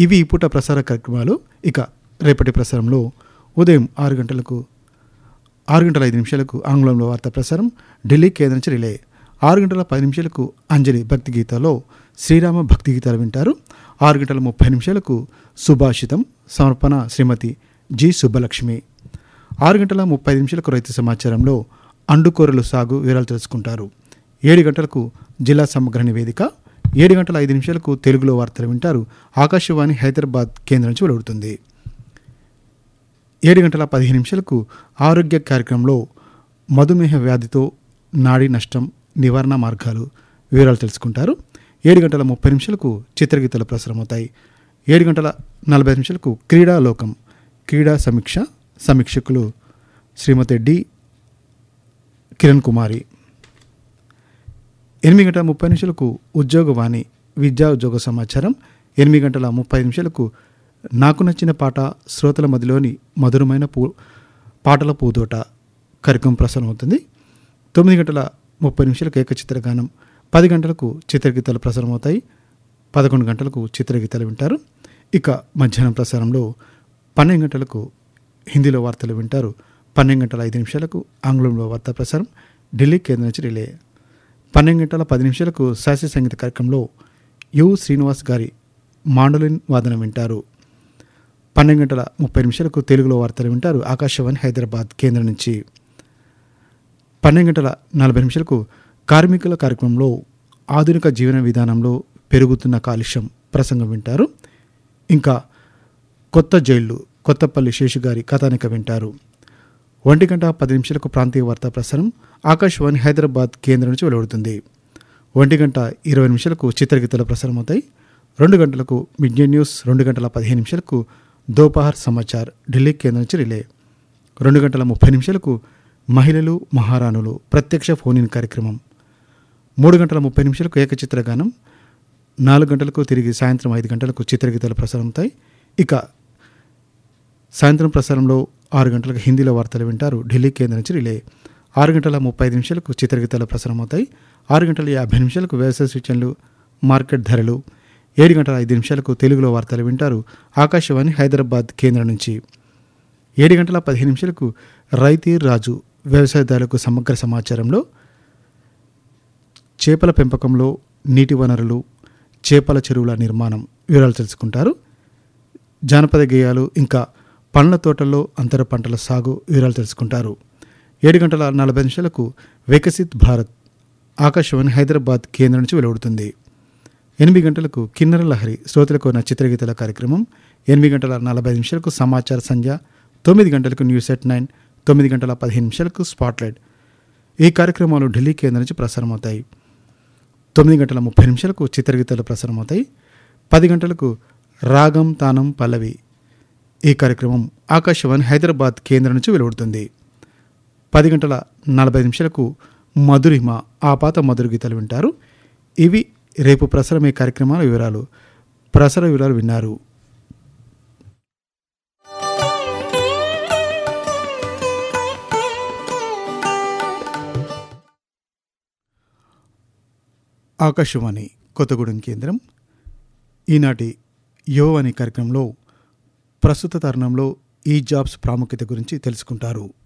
ఇవి ఈ పూట ప్రసార కార్యక్రమాలు ఇక రేపటి ప్రసారంలో ఉదయం ఆరు గంటలకు ఆరు గంటల ఐదు నిమిషాలకు ఆంగ్లంలో వార్తా ప్రసారం ఢిల్లీ కేంద్రం నుంచి రిలే ఆరు గంటల పది నిమిషాలకు అంజలి భక్తి గీతాలో శ్రీరామ భక్తి గీతాలు వింటారు ఆరు గంటల ముప్పై నిమిషాలకు సుభాషితం సమర్పణ శ్రీమతి జి సుబ్బలక్ష్మి ఆరు గంటల ముప్పై నిమిషాలకు రైతు సమాచారంలో అండుకూరలు సాగు వివరాలు తెలుసుకుంటారు ఏడు గంటలకు జిల్లా సమగ్ర నివేదిక ఏడు గంటల ఐదు నిమిషాలకు తెలుగులో వార్తలు వింటారు ఆకాశవాణి హైదరాబాద్ కేంద్రం నుంచి వెలువడుతుంది ఏడు గంటల పదిహేను నిమిషాలకు ఆరోగ్య కార్యక్రమంలో మధుమేహ వ్యాధితో నాడీ నష్టం నివారణ మార్గాలు వివరాలు తెలుసుకుంటారు ఏడు గంటల ముప్పై నిమిషాలకు చిత్రగీతాలు ప్రసారమవుతాయి ఏడు గంటల నలభై నిమిషాలకు క్రీడా లోకం క్రీడా సమీక్ష సమీక్షకులు శ్రీమతి డి కిరణ్ కుమారి ఎనిమిది గంటల ముప్పై నిమిషాలకు ఉద్యోగవాణి విద్యా ఉద్యోగ సమాచారం ఎనిమిది గంటల ముప్పై నిమిషాలకు నాకు నచ్చిన పాట శ్రోతల మధ్యలోని మధురమైన పూ పాటల పూదోట కార్యక్రమం ప్రసారం అవుతుంది తొమ్మిది గంటల ముప్పై నిమిషాలకు ఏకచిత్రగానం పది గంటలకు చిత్రగీతాలు ప్రసారం అవుతాయి పదకొండు గంటలకు చిత్రగీతాలు వింటారు ఇక మధ్యాహ్నం ప్రసారంలో పన్నెండు గంటలకు హిందీలో వార్తలు వింటారు పన్నెండు గంటల ఐదు నిమిషాలకు ఆంగ్లంలో వార్తా ప్రసారం ఢిల్లీ కేంద్రం నుంచి రిలే పన్నెండు గంటల పది నిమిషాలకు శాస్త్రీయ సంగీత కార్యక్రమంలో యు శ్రీనివాస్ గారి మాండలిన్ వాదన వింటారు పన్నెండు గంటల ముప్పై నిమిషాలకు తెలుగులో వార్తలు వింటారు ఆకాశవాణి హైదరాబాద్ కేంద్రం నుంచి పన్నెండు గంటల నలభై నిమిషాలకు కార్మికుల కార్యక్రమంలో ఆధునిక జీవన విధానంలో పెరుగుతున్న కాలుష్యం ప్రసంగం వింటారు ఇంకా కొత్త జైళ్ళు కొత్తపల్లి శేషు గారి కథానిక వింటారు ఒంటి గంట పది నిమిషాలకు ప్రాంతీయ వార్తా ప్రసారం ఆకాశవాణి హైదరాబాద్ కేంద్రం నుంచి వెలువడుతుంది ఒంటి గంట ఇరవై నిమిషాలకు చిత్రగీతాలు ప్రసారం అవుతాయి రెండు గంటలకు మిడ్ డే న్యూస్ రెండు గంటల పదిహేను నిమిషాలకు దోపహర్ సమాచార్ ఢిల్లీ కేంద్రం నుంచి రిలే రెండు గంటల ముప్పై నిమిషాలకు మహిళలు మహారాణులు ప్రత్యక్ష ఫోన్ ఇన్ కార్యక్రమం మూడు గంటల ముప్పై నిమిషాలకు ఏకచిత్ర గానం నాలుగు గంటలకు తిరిగి సాయంత్రం ఐదు గంటలకు చిత్రగీతాలు ప్రసారం అవుతాయి ఇక సాయంత్రం ప్రసారంలో ఆరు గంటలకు హిందీలో వార్తలు వింటారు ఢిల్లీ కేంద్రం నుంచి రిలే ఆరు గంటల ముప్పై ఐదు నిమిషాలకు చిత్రగీతాలు ప్రసారం అవుతాయి ఆరు గంటల యాభై నిమిషాలకు వ్యవసాయ సూచనలు మార్కెట్ ధరలు ఏడు గంటల ఐదు నిమిషాలకు తెలుగులో వార్తలు వింటారు ఆకాశవాణి హైదరాబాద్ కేంద్రం నుంచి ఏడు గంటల పదిహేను నిమిషాలకు రైతీ రాజు వ్యవసాయదారులకు సమగ్ర సమాచారంలో చేపల పెంపకంలో నీటి వనరులు చేపల చెరువుల నిర్మాణం వివరాలు తెలుసుకుంటారు జానపద గేయాలు ఇంకా పండ్ల తోటల్లో అంతర పంటల సాగు వివరాలు తెలుసుకుంటారు ఏడు గంటల నలభై నిమిషాలకు వికసిత్ భారత్ ఆకాశవాణి హైదరాబాద్ కేంద్రం నుంచి వెలువడుతుంది ఎనిమిది గంటలకు కిన్నెర లహరి శ్రోతలకు ఉన్న చిత్రగీతల కార్యక్రమం ఎనిమిది గంటల నలభై నిమిషాలకు సమాచార సంధ్య తొమ్మిది గంటలకు న్యూస్ ఎట్ నైన్ తొమ్మిది గంటల పదిహేను నిమిషాలకు స్పాట్లైట్ ఈ కార్యక్రమాలు ఢిల్లీ కేంద్రం నుంచి ప్రసారం అవుతాయి తొమ్మిది గంటల ముప్పై నిమిషాలకు చిత్రగీతాలు ప్రసారం అవుతాయి పది గంటలకు రాగం తానం పల్లవి ఈ కార్యక్రమం ఆకాశవాణి హైదరాబాద్ కేంద్రం నుంచి వెలువడుతుంది పది గంటల నలభై నిమిషాలకు మధురిమ ఆ పాత మధుర గీతాలు వింటారు ఇవి రేపు ప్రసారమయ్యే కార్యక్రమాల వివరాలు ప్రసార వివరాలు విన్నారు ఆకాశవాణి కొత్తగూడెం కేంద్రం ఈనాటి యువ అనే కార్యక్రమంలో ప్రస్తుత తరుణంలో ఈ జాబ్స్ ప్రాముఖ్యత గురించి తెలుసుకుంటారు